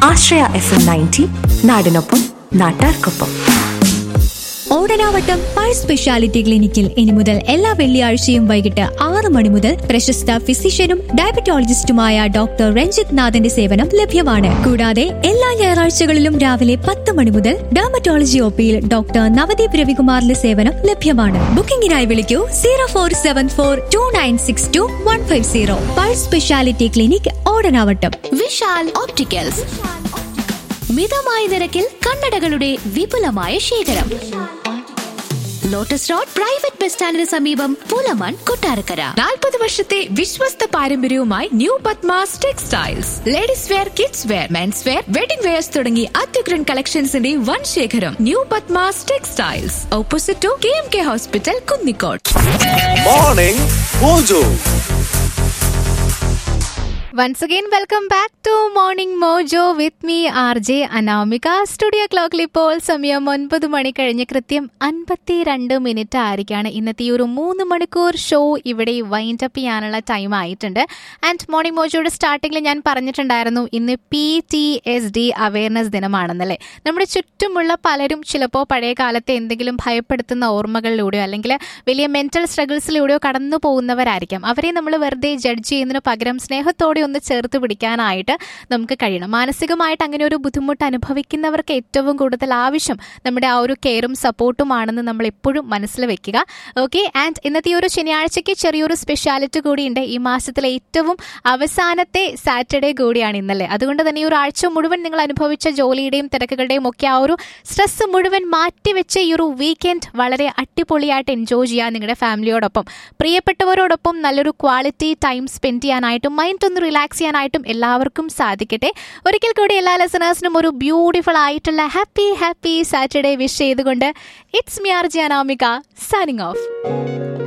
ആശ്രയ F M ninety നാടിനൊപ്പം നാട്ടാർക്കൊപ്പം Odanavattam pi speciality ക്ലിനിക്കിൽ ഇനി മുതൽ എല്ലാ വെള്ളിയാഴ്ചയും വൈകിട്ട് ആറ് മണി മുതൽ പ്രശസ്ത ഫിസിഷ്യനും ഡയബറ്റോളജിസ്റ്റുമായ ഡോക്ടർ രഞ്ജിത് നാഥന്റെ സേവനം ലഭ്യമാണ് കൂടാതെ എല്ലാ ഞായറാഴ്ചകളിലും രാവിലെ പത്ത് മണി മുതൽ ഡെർമറ്റോളജി ഒപിയിൽ ഡോക്ടർ നവദീപ് രവികുമാറിന്റെ സേവനം ലഭ്യമാണ് ബുക്കിംഗിനായി വിളിക്കൂ zero four seven four two nine six two one five zero Pai speciality clinic Odanavattom Vishal opticals മിതമായ നിരക്കിൽ കണ്ണടകളുടെ വിപുലമായ ശേഖരം ലോട്ടസ് റോഡ് പ്രൈവറ്റ് ബസ് സ്റ്റാൻഡിന് സമീപം പുലമൺ കൊട്ടാരക്കര നാൽപ്പത് വർഷത്തെ വിശ്വസ്ത പാരമ്പര്യവുമായി new Padmas textiles ladies wear kids wear men's wear wedding wears തുടങ്ങി അത്യുഗ്രൻ കളക്ഷൻസിന്റെ വൻ ശേഖരം new Padmas textiles opposite to K M K hospital Kunnicode morning mojo once again welcome back to morning mojo with me R J Anamika studio ക്ലോക്കിൽ ഇപ്പോൾ സമയം ഒൻപത് മണി കഴിഞ്ഞ് കൃത്യം അൻപത്തി രണ്ട് മിനിറ്റ് ആയിരിക്കാണ് ഇന്നത്തെ ഈ ഒരു മൂന്ന് മണിക്കൂർ ഷോ ഇവിടെ വൈൻഡ് അപ്പ് ചെയ്യാനുള്ള ടൈം ആയിട്ടുണ്ട് ആൻഡ് മോർണിംഗ് മോജോയുടെ സ്റ്റാർട്ടിങ്ങിൽ ഞാൻ പറഞ്ഞിട്ടുണ്ടായിരുന്നു ഇന്ന് P T S D awareness ദിനമാണെന്നല്ലേ നമ്മുടെ ചുറ്റുമുള്ള പലരും ചിലപ്പോൾ പഴയ കാലത്തെ എന്തെങ്കിലും ഭയപ്പെടുത്തുന്ന ഓർമ്മകളിലൂടെയോ അല്ലെങ്കിൽ വലിയ മെന്റൽ സ്ട്രഗിൾസിലൂടെയോ കടന്നു പോകുന്നവരായിരിക്കാം അവരെ നമ്മൾ വെറുതെ ജഡ്ജ് ചെയ്യുന്നതിന് പകരം സ്നേഹത്തോടെ ഒന്ന് ചേർത്ത് പിടിക്കാനായിട്ട് നമുക്ക് കഴിയണം മാനസികമായിട്ട് അങ്ങനെ ഒരു ബുദ്ധിമുട്ട് അനുഭവിക്കുന്നവർക്ക് ഏറ്റവും കൂടുതൽ ആവശ്യം നമ്മുടെ ആ ഒരു കെയറും സപ്പോർട്ടുമാണെന്ന് നമ്മൾ എപ്പോഴും മനസ്സിൽ വെക്കുക ഓക്കെ ആൻഡ് ഇന്നത്തെ ഈ ഒരു ശനിയാഴ്ചയ്ക്ക് ചെറിയൊരു സ്പെഷ്യാലിറ്റി കൂടിയുണ്ട് ഈ മാസത്തിലെ ഏറ്റവും അവസാനത്തെ സാറ്റർഡേ കൂടിയാണ് ഇന്നലെ അതുകൊണ്ട് തന്നെ ഈ ഒരു ആഴ്ച മുഴുവൻ നിങ്ങൾ അനുഭവിച്ച ജോലിയുടെയും തിരക്കുകളുടെയും ഒക്കെ ആ ഒരു സ്ട്രെസ് മുഴുവൻ മാറ്റിവെച്ച് ഈ ഒരു വീക്കെൻഡ് വളരെ അടിപൊളിയായിട്ട് എൻജോയ് ചെയ്യാൻ നിങ്ങളുടെ ഫാമിലിയോടൊപ്പം പ്രിയപ്പെട്ടവരോടൊപ്പം നല്ലൊരു ക്വാളിറ്റി ടൈം സ്പെൻഡ് ചെയ്യാനായിട്ടും മൈൻഡ് ഒന്ന് റിലാക്സ് ചെയ്യാനായിട്ടും എല്ലാവർക്കും സാധിക്കട്ടെ ഒരിക്കൽ കൂടി എല്ലാ ലെസണേഴ്സിനും ഒരു ബ്യൂട്ടിഫുൾ ആയിട്ടുള്ള ഹാപ്പി ഹാപ്പി സാറ്റർഡേ വിഷ് ചെയ്തുകൊണ്ട് it's me R J Anamika signing of